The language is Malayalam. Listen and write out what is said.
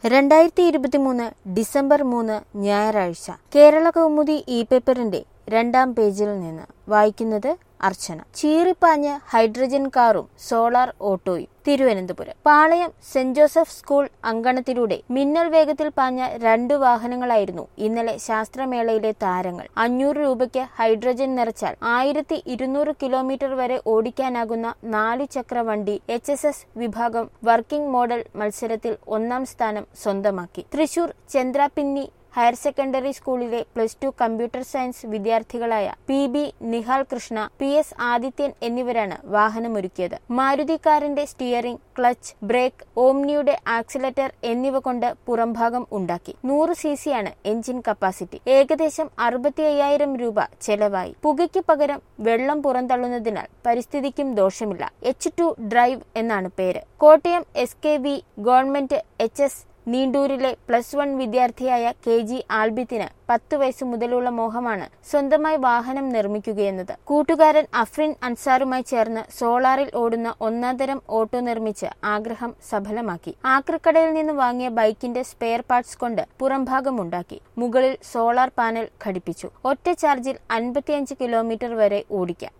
രണ്ടായിരത്തി ഇരുപത്തിമൂന്ന് ഡിസംബർ മൂന്ന് ഞായറാഴ്ച കേരള കൗമുദി ഇ പേപ്പറിന്റെ രണ്ടാം പേജിൽ നിന്ന് വായിക്കുന്നത് അർച്ചന ചീറിപ്പാഞ്ഞ് ഹൈഡ്രജൻ കാറും സോളാർ ഓട്ടോയും Thiruvananthapuram Palayam Saint Joseph School അങ്കണത്തിലൂടെ മിന്നൽ വേഗത്തിൽ പാഞ്ഞ രണ്ടു വാഹനങ്ങളായിരുന്നു ഇന്നലെ ശാസ്ത്രമേളയിലെ താരങ്ങൾ അഞ്ഞൂറ് രൂപയ്ക്ക് ഹൈഡ്രജൻ നിറച്ചാൽ ആയിരത്തി ഇരുന്നൂറ് കിലോമീറ്റർ വരെ ഓടിക്കാനാകുന്ന നാലു ചക്ര വണ്ടി എച്ച് എസ് എസ് വിഭാഗം വർക്കിംഗ് മോഡൽ മത്സരത്തിൽ ഒന്നാം സ്ഥാനം സ്വന്തമാക്കി തൃശൂർ ചന്ദ്രാപിന്നി ഹയർ സെക്കൻഡറി സ്കൂളിലെ പ്ലസ് ടു കമ്പ്യൂട്ടർ സയൻസ് വിദ്യാർത്ഥികളായ P B Nihal Krishna P S Adithyan എന്നിവരാണ് വാഹനമൊരുക്കിയത് മാരുതി കാറിന്റെ സ്റ്റിയറിംഗ് ക്ലച്ച് ബ്രേക്ക് ഓംനിയുടെ ആക്സിലേറ്റർ എന്നിവ കൊണ്ട് പുറംഭാഗം ഉണ്ടാക്കി നൂറ് സി സിയാണ് എഞ്ചിൻ കപ്പാസിറ്റി ഏകദേശം അറുപത്തി അയ്യായിരം രൂപ ചെലവായി പുകയ്ക്ക് പകരം വെള്ളം പുറന്തള്ളുന്നതിനാൽ പരിസ്ഥിതിക്കും ദോഷമില്ല എച്ച് ടു ഡ്രൈവ് എന്നാണ് പേര് Kottayam S K V government H S നീണ്ടൂരിലെ പ്ലസ് വൺ വിദ്യാർത്ഥിയായ കെ ജി ആൽബിത്തിന് പത്ത് വയസ്സ് മുതലുള്ള മോഹമാണ് സ്വന്തമായി വാഹനം നിർമ്മിക്കുകയെന്നത് കൂട്ടുകാരൻ അഫ്രിൻ അൻസാറുമായി ചേർന്ന് സോളാറിൽ ഓടുന്ന ഒന്നാന്തരം ഓട്ടോ നിർമ്മിച്ച് ആഗ്രഹം സഫലമാക്കി ആക്രിക്കടയിൽ നിന്ന് വാങ്ങിയ ബൈക്കിന്റെ സ്പെയർ പാർട്സ് കൊണ്ട് പുറംഭാഗമുണ്ടാക്കി മുകളിൽ സോളാർ പാനൽ ഘടിപ്പിച്ചു ഒറ്റ ചാർജിൽ അൻപത്തിയഞ്ച് കിലോമീറ്റർ വരെ ഓടിക്കാം